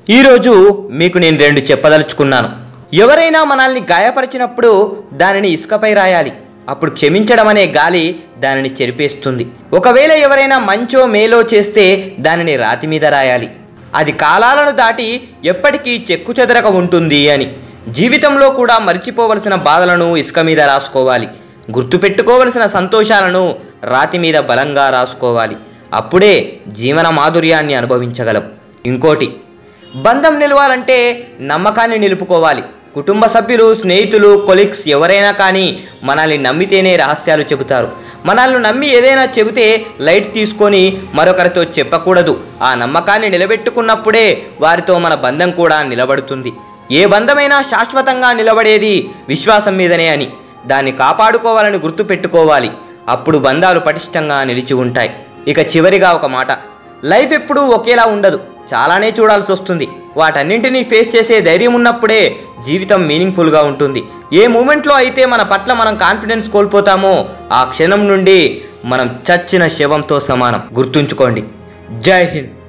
ఈరోజు మీకు నేను రెండు చెప్పదలుచుకున్నాను ఎవరైనా మనల్ని గాయపరిచినప్పుడు దానిని ఇసుకపై రాయాలి అప్పుడు క్షమించడం అనే గాలి దానిని చెరిపేస్తుంది ఒకవేళ ఎవరైనా మంచో మేలో చేస్తే దానిని రాతి మీద రాయాలి అది కాలాలను దాటి ఎప్పటికీ చెక్కు చెదరక ఉంటుంది అని జీవితంలో కూడా మర్చిపోవలసిన బాధలను ఇసుక మీద రాసుకోవాలి గుర్తుపెట్టుకోవలసిన సంతోషాలను రాతి మీద బలంగా రాసుకోవాలి అప్పుడే జీవన మాధుర్యాన్ని అనుభవించగలం ఇంకోటి బంధం నిలవాలంటే నమ్మకాన్ని నిలుపుకోవాలి కుటుంబ సభ్యులు స్నేహితులు కొలీగ్స్ ఎవరైనా కానీ మనల్ని నమ్మితేనే రహస్యాలు చెబుతారు మనల్ని నమ్మి ఏదైనా చెబితే లైట్ తీసుకొని మరొకరితో చెప్పకూడదు ఆ నమ్మకాన్ని నిలబెట్టుకున్నప్పుడే వారితో మన బంధం కూడా నిలబడుతుంది ఏ బంధమైనా శాశ్వతంగా నిలబడేది విశ్వాసం మీదనే అని దాన్ని కాపాడుకోవాలని గుర్తుపెట్టుకోవాలి అప్పుడు బంధాలు పటిష్టంగా నిలిచి ఉంటాయి ఇక చివరిగా ఒక మాట లైఫ్ ఎప్పుడూ ఒకేలా ఉండదు చాలానే చూడాల్సి వస్తుంది వాటన్నింటినీ ఫేస్ చేసే ధైర్యం ఉన్నప్పుడే జీవితం మీనింగ్ఫుల్గా ఉంటుంది ఏ మూమెంట్లో అయితే మన పట్ల మనం కాన్ఫిడెన్స్ కోల్పోతామో ఆ క్షణం నుండి మనం చచ్చిన శవంతో సమానం గుర్తుంచుకోండి జై హింద్